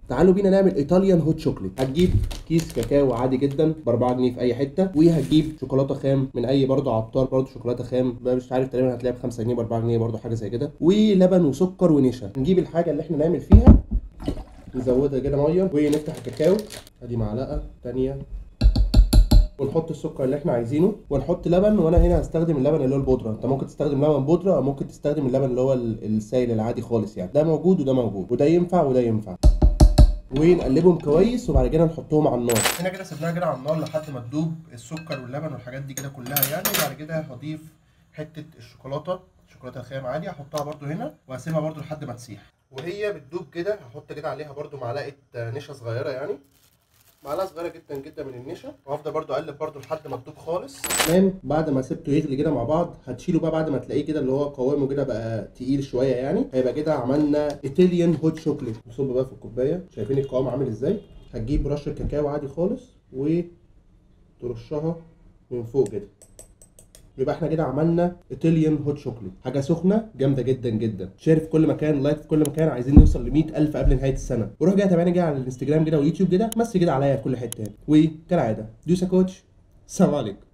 تعالوا بينا نعمل ايطاليان هوت شوكليت هتجيب كيس كاكاو عادي جدا ب 4 جنيه في اي حته وهتجيب شوكولاته خام من اي برضه عطار برضه شوكولاته خام بقى مش عارف تقريبا هتلاقيها ب 5 جنيه ب 4 جنيه برضه حاجه زي كده ولبن وسكر ونشا نجيب الحاجه اللي احنا نعمل فيها نزودها كده ميه ونفتح الكاكاو ادي معلقه تانية ونحط السكر اللي احنا عايزينه ونحط لبن وانا هنا هستخدم اللبن اللي هو البودره انت ممكن تستخدم لبن بودره او ممكن تستخدم اللبن اللي هو ال- السائل العادي خالص يعني ده موجود وده موجود وده ينفع وده ينفع ونقلبهم كويس وبعد كده نحطهم على النار هنا كده سيبناها كده على النار لحد ما تدوب السكر واللبن والحاجات دي كده كلها يعني بعد كده هضيف حته الشوكولاته شوكولاته خام عادي هحطها برده هنا وهسيبها برده لحد ما تسيح وهي بتدوب كده هحط كده عليها برده معلقه نشا صغيره يعني معلقه صغيره جدا جدا من النشا وهفضل برضو اقلب برضو لحد ما تدوب خالص تمام بعد ما سبته يغلي كده مع بعض هتشيله بقى بعد ما تلاقيه كده اللي هو قوامه كده بقى تقيل شويه يعني هيبقى كده عملنا ايطاليان هوت شوكليت نصب بقى في الكوبايه شايفين القوام عامل ازاي هتجيب رشه كاكاو عادي خالص وترشها من فوق كده يبقى احنا كده عملنا ايطاليان هوت شوكليت حاجه سخنه جامده جدا جدا شير في كل مكان لايك في كل مكان عايزين نوصل ل 100000 قبل نهايه السنه وروح جاي تابعني كده على الانستجرام كده واليوتيوب كده مسي كده عليا في كل حته وكالعاده دوسا كوتش السلام عليكم